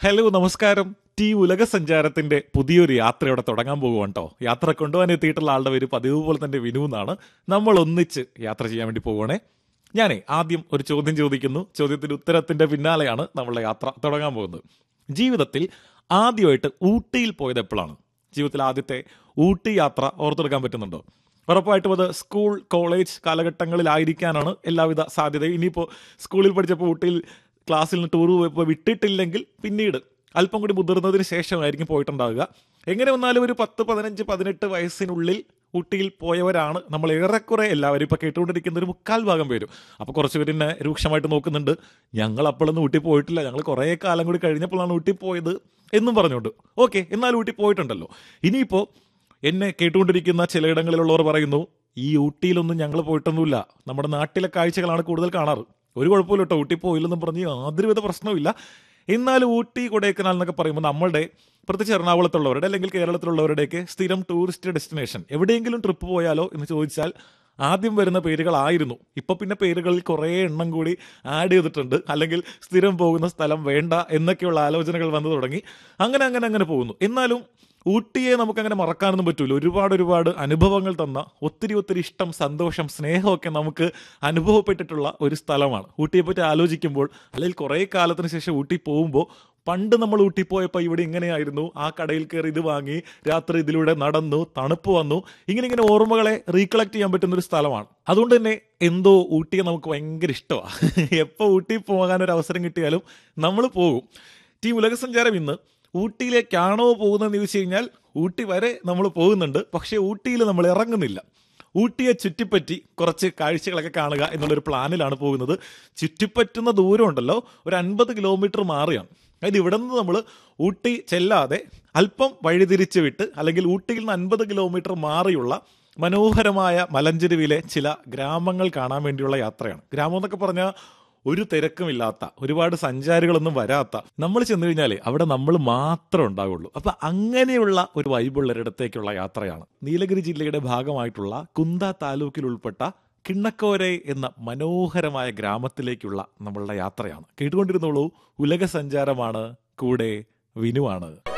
hello നമസ്കാരം T ഉലക സഞ്ചാരത്തിന്റെ പുതിയൊരു യാത്രയോടെ തുടങ്ങാൻ പോകുവാണ് കേട്ടോ യാത്ര കൊണ്ടുപോകാൻ എത്തിയിട്ടുള്ള ആളുടെ പേര് പതിവ് പോലെ തന്നെ വിനു എന്നാണ് നമ്മൾ ഒന്നിച്ച് യാത്ര ചെയ്യാൻ വേണ്ടി പോവുകയാണേ ഞാനേ ആദ്യം ഒരു ചോദ്യം ചോദിക്കുന്നു ചോദ്യത്തിന്റെ ഉത്തരത്തിന്റെ പിന്നാലെയാണ് നമ്മളുടെ യാത്ര തുടങ്ങാൻ പോകുന്നത് ജീവിതത്തിൽ ആദ്യമായിട്ട് ഊട്ടിയിൽ പോയത് എപ്പോഴാണ് ജീവിതത്തിൽ ആദ്യത്തെ ഊട്ടി യാത്ര ഓർത്തെടുക്കാൻ പറ്റുന്നുണ്ടോ ഉറപ്പായിട്ടും അത് സ്കൂൾ കോളേജ് കാലഘട്ടങ്ങളിലായിരിക്കാനാണ് എല്ലാവിധ സാധ്യതയും ഇനിയിപ്പോൾ സ്കൂളിൽ പഠിച്ചപ്പോൾ ഊട്ടിയിൽ ക്ലാസ്സിൽ നിന്ന് ടൂർ പോയപ്പോൾ വിട്ടിട്ടില്ലെങ്കിൽ പിന്നീട് അല്പം കൂടി മുതിർന്നതിന് ശേഷമായിരിക്കും പോയിട്ടുണ്ടാവുക എങ്ങനെ വന്നാലും ഒരു പത്ത് പതിനഞ്ച് പതിനെട്ട് വയസ്സിനുള്ളിൽ ഊട്ടിയിൽ പോയവരാണ് നമ്മൾ ഏറെക്കുറെ എല്ലാവരും ഇപ്പോൾ കേട്ടുകൊണ്ടിരിക്കുന്ന ഒരു മുക്കാൽ ഭാഗം പേരും അപ്പോൾ കുറച്ച് പേര് എന്നെ രൂക്ഷമായിട്ട് നോക്കുന്നുണ്ട് ഞങ്ങൾ അപ്പോഴൊന്നും ഊട്ടി പോയിട്ടില്ല ഞങ്ങൾ കുറേ കാലം കൂടി കഴിഞ്ഞപ്പോഴാണ് ഊട്ടി പോയത് എന്നും പറഞ്ഞുകൊണ്ട് ഓക്കെ എന്നാൽ ഊട്ടി പോയിട്ടുണ്ടല്ലോ ഇനിയിപ്പോൾ എന്നെ കേട്ടുകൊണ്ടിരിക്കുന്ന ചിലയിടങ്ങളിലുള്ളവർ പറയുന്നു ഈ ഊട്ടിയിലൊന്നും ഞങ്ങൾ പോയിട്ടൊന്നുമില്ല നമ്മുടെ നാട്ടിലെ കാഴ്ചകളാണ് കൂടുതൽ കാണാറ് ഒരു കുഴപ്പമില്ല കേട്ടോ ഊട്ടി പോയില്ലെന്നും പറഞ്ഞ് യാതൊരുവിധ പ്രശ്നവുമില്ല എന്നാലും ഊട്ടി കൊടൈക്കനാൽ എന്നൊക്കെ പറയുമ്പോൾ നമ്മളുടെ പ്രത്യേകിച്ച് എറണാകുളത്തുള്ളവരുടെ അല്ലെങ്കിൽ കേരളത്തിലുള്ളവരുടെയൊക്കെ സ്ഥിരം ടൂറിസ്റ്റ് ഡെസ്റ്റിനേഷൻ എവിടെയെങ്കിലും ട്രിപ്പ് പോയാലോ എന്ന് ചോദിച്ചാൽ ആദ്യം വരുന്ന പേരുകളായിരുന്നു ഇപ്പൊ പിന്നെ പേരുകളിൽ കുറേ എണ്ണം കൂടി ആഡ് ചെയ്തിട്ടുണ്ട് അല്ലെങ്കിൽ സ്ഥിരം പോകുന്ന സ്ഥലം വേണ്ട എന്നൊക്കെയുള്ള ആലോചനകൾ വന്നു തുടങ്ങി അങ്ങനെ അങ്ങനെ അങ്ങനെ പോകുന്നു എന്നാലും ഊട്ടിയെ നമുക്കങ്ങനെ മറക്കാനൊന്നും പറ്റൂല ഒരുപാട് ഒരുപാട് അനുഭവങ്ങൾ തന്ന ഒത്തിരി ഒത്തിരി ഇഷ്ടം സന്തോഷം സ്നേഹമൊക്കെ നമുക്ക് അനുഭവപ്പെട്ടിട്ടുള്ള ഒരു സ്ഥലമാണ് ഊട്ടിയെ പറ്റി ആലോചിക്കുമ്പോൾ അല്ലെങ്കിൽ കുറേ കാലത്തിന് ശേഷം ഊട്ടി പോകുമ്പോൾ പണ്ട് നമ്മൾ ഊട്ടി പോയപ്പോൾ ഇവിടെ ഇങ്ങനെയായിരുന്നു ആ കടയിൽ കയറി ഇത് വാങ്ങി രാത്രി ഇതിലൂടെ നടന്നു തണുപ്പ് വന്നു ഇങ്ങനെ ഇങ്ങനെ ഓർമ്മകളെ റീകളക്ട് ചെയ്യാൻ പറ്റുന്ന ഒരു സ്ഥലമാണ് അതുകൊണ്ട് തന്നെ എന്തോ ഊട്ടിയെ നമുക്ക് ഭയങ്കര ഇഷ്ടമാണ് എപ്പോൾ ഊട്ടി പോകാൻ ഒരു അവസരം കിട്ടിയാലും നമ്മൾ പോകും ടീം ഉലകസഞ്ചാരം ഇന്ന് ഊട്ടിയിലേക്കാണോ പോകുന്നതെന്ന് ചോദിച്ചു കഴിഞ്ഞാൽ ഊട്ടി വരെ നമ്മൾ പോകുന്നുണ്ട് പക്ഷേ ഊട്ടിയിൽ നമ്മൾ ഇറങ്ങുന്നില്ല ഊട്ടിയെ ചുറ്റിപ്പറ്റി കുറച്ച് കാഴ്ചകളൊക്കെ കാണുക എന്നുള്ളൊരു പ്ലാനിലാണ് പോകുന്നത് ചുറ്റിപ്പറ്റുന്ന ദൂരം ഉണ്ടല്ലോ ഒരു അൻപത് കിലോമീറ്റർ മാറിയാണ് അതായത് ഇവിടെ നിന്ന് നമ്മൾ ഊട്ടി ചെല്ലാതെ അല്പം വഴിതിരിച്ച് വിട്ട് അല്ലെങ്കിൽ ഊട്ടിയിൽ നിന്ന് അൻപത് കിലോമീറ്റർ മാറിയുള്ള മനോഹരമായ മലഞ്ചെരുവിലെ ചില ഗ്രാമങ്ങൾ കാണാൻ വേണ്ടിയുള്ള യാത്രയാണ് ഗ്രാമം എന്നൊക്കെ പറഞ്ഞാൽ ഒരു തിരക്കുമില്ലാത്ത ഒരുപാട് സഞ്ചാരികളൊന്നും വരാത്ത നമ്മൾ ചെന്ന് കഴിഞ്ഞാലേ അവിടെ നമ്മൾ മാത്രം ഉണ്ടാവുള്ളൂ അപ്പൊ അങ്ങനെയുള്ള ഒരു വൈബുള്ളൊരിടത്തേക്കുള്ള യാത്രയാണ് നീലഗിരി ജില്ലയുടെ ഭാഗമായിട്ടുള്ള കുന്ത താലൂക്കിൽ ഉൾപ്പെട്ട കിണ്ണക്കോരെ എന്ന മനോഹരമായ ഗ്രാമത്തിലേക്കുള്ള നമ്മളുടെ യാത്രയാണ് കേട്ടുകൊണ്ടിരുന്നോളൂ ഉലക സഞ്ചാരമാണ് കൂടെ വിനുവാണ്